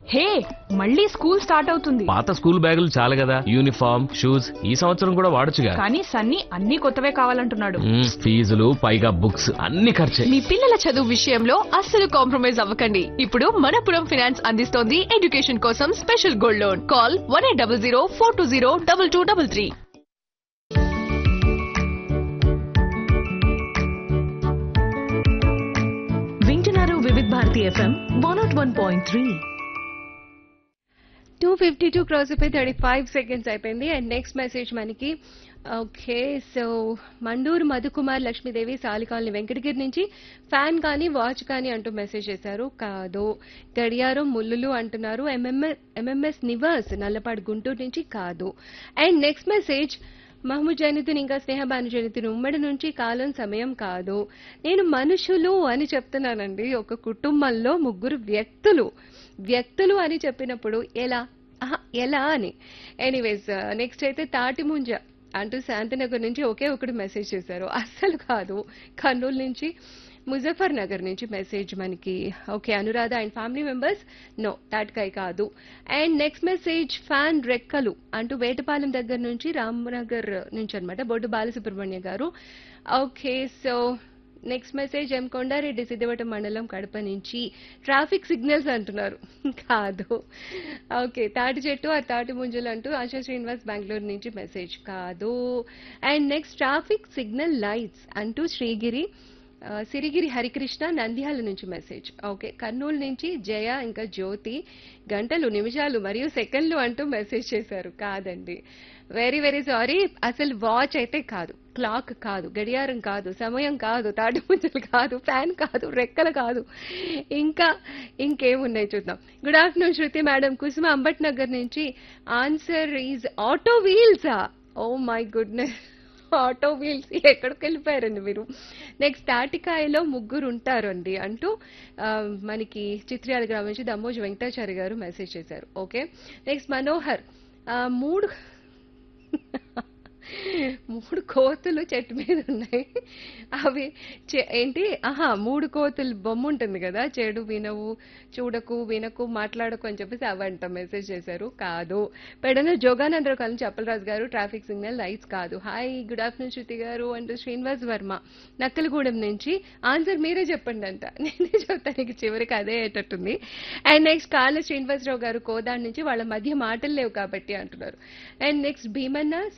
హే మళ్ళీ school start అవుతుంది పాత స్కూల్ బ్యాగులు చాలు కదా యూనిఫామ్ షూస్ ఈ సంవత్సరం కూడా వాడొచ్చుగా కానీ సన్నీ అన్ని కొత్తవే కావాలంటున్నాడు మ్మ్, ఫీజులు పైగా బుక్స్ అన్ని ఖర్చే మీ పిల్లల చదువు విషయంలో అస్సలు కాంప్రమైజ్ అవ్వకండి ఇప్పుడు మనపురం ఫినాన్స్ అందిస్తోంది ఎడ్యుకేషన్ కోసం special gold loan call one eight double zero four two zero double two double three వింటున్నారు Vividh Bharati FM one nought one point three two fifty two cross అయిపోయి థర్టీ ఫైవ్ సెకండ్స్ అయిపోయింది and next message మనకి okay so Manduru Madhukumar Lakshmidevi Sali colony Venkatagiri నుంచి fan కానీ watch కానీ అంటూ message చేశారు కాదు గడియారం ముల్లులు అంటున్నారు ఎంఎంఎస్ ఎంఎంఎస్ నివాస్ నల్లపాడు గుంటూరు నుంచి కాదు and next message Mahmood Zainuddin ఇంకా స్నేహ భాను జైనుద్దీన్ ఉమ్మడి నుంచి కాలం సమయం కాదు నేను మనుషులు అని చెప్తున్నానండి ఒక కుటుంబంలో ముగ్గురు వ్యక్తులు వ్యక్తులు అని చెప్పినప్పుడు ఎలా ఆహా, ఎలా అని ఎనీవేస్ నెక్స్ట్ అయితే తాటిముంజ అంటూ శాంతినగర్ నుంచి ఒకే ఒకటి మెసేజ్ చేశారు అస్సలు కాదు కర్నూలు నుంచి ముజఫర్ నగర్ నుంచి మెసేజ్ మనకి okay Anuradha and family members no తాటికాయ కాదు అండ్ నెక్స్ట్ మెసేజ్ ఫ్యాన్ రెక్కలు అంటూ వేటపాలెం దగ్గర నుంచి రామ్నగర్ నుంచి అన్నమాట బొడ్డు బాలసుబ్రహ్మణ్య గారు okay so next message M Kondareddy Siddavatam మండలం కడప నుంచి ట్రాఫిక్ సిగ్నల్స్ అంటున్నారు కాదు ఓకే తాటి చెట్టు ఆ తాటి ముంజలు అంటూ ఆశా శ్రీనివాస్ బెంగళూరు నుంచి మెసేజ్ కాదు and next traffic signal lights అంటూ శ్రీగిరి ఆ, సిరిగిరి హరికృష్ణ నంద్యాల నుంచి మెసేజ్ ఓకే కర్నూలు నుంచి జయ ఇంకా జ్యోతి గంటలు నిమిషాలు మరియు సెకండ్లు అంటూ మెసేజ్ చేశారు కాదండి వెరీ వెరీ సారీ అసలు వాచ్ అయితే కాదు క్లాక్ కాదు గడియారం కాదు సమయం కాదు తాటిముంజలు కాదు ఫ్యాన్ కాదు రెక్కలు కాదు ఇంకా ఇంకేమున్నాయి చూద్దాం good afternoon Shruti madam Kusuma Ambat Nagar నుంచి ఆన్సర్ ఈజ్ ఆటో వీల్సా oh my goodness auto wheels ఎక్కడికి వెళ్ళిపోయారండి మీరు నెక్స్ట్ తాటికాయలో ముగ్గురు ఉంటారు అండి అంటూ ఆ, మనకి చిత్ర్యాల గ్రామం నుంచి దమ్మోజు వెంకటాచారి గారు మెసేజ్ చేశారు ఓకే నెక్స్ట్ మనోహర్ ఆ, మూడు మూడు కోతులు చెట్టు మీద ఉన్నాయి అవి చె- ఏంటి ఆహా మూడు కోతులు బొమ్మ ఉంటుంది కదా చెడు వినవు చూడకు వినకు మాట్లాడకు అని చెప్పేసి అవంట మెసేజ్ చేశారు కాదు పెడన జోగానందరావు కాలం చెప్పలరాజు గారు ట్రాఫిక్ సిగ్నల్ లైట్స్ కాదు హాయ్ గుడ్ ఆఫ్టర్నూన్ శృతి గారు అంటూ శ్రీనివాస్ వర్మ నక్కలగూడెం నుంచి ఆన్సర్ మీరే చెప్పండి అంట నేనే చెప్తానికి చివరికి అదే అయ్యేటట్టుంది అండ్ నెక్స్ట్ కాళ్ళ శ్రీనివాసరావు గారు కోదాడ్ నుంచి వాళ్ళ మధ్య మాటలు లేవు కాబట్టి అంటున్నారు అండ్ నెక్స్ట్ భీమన్న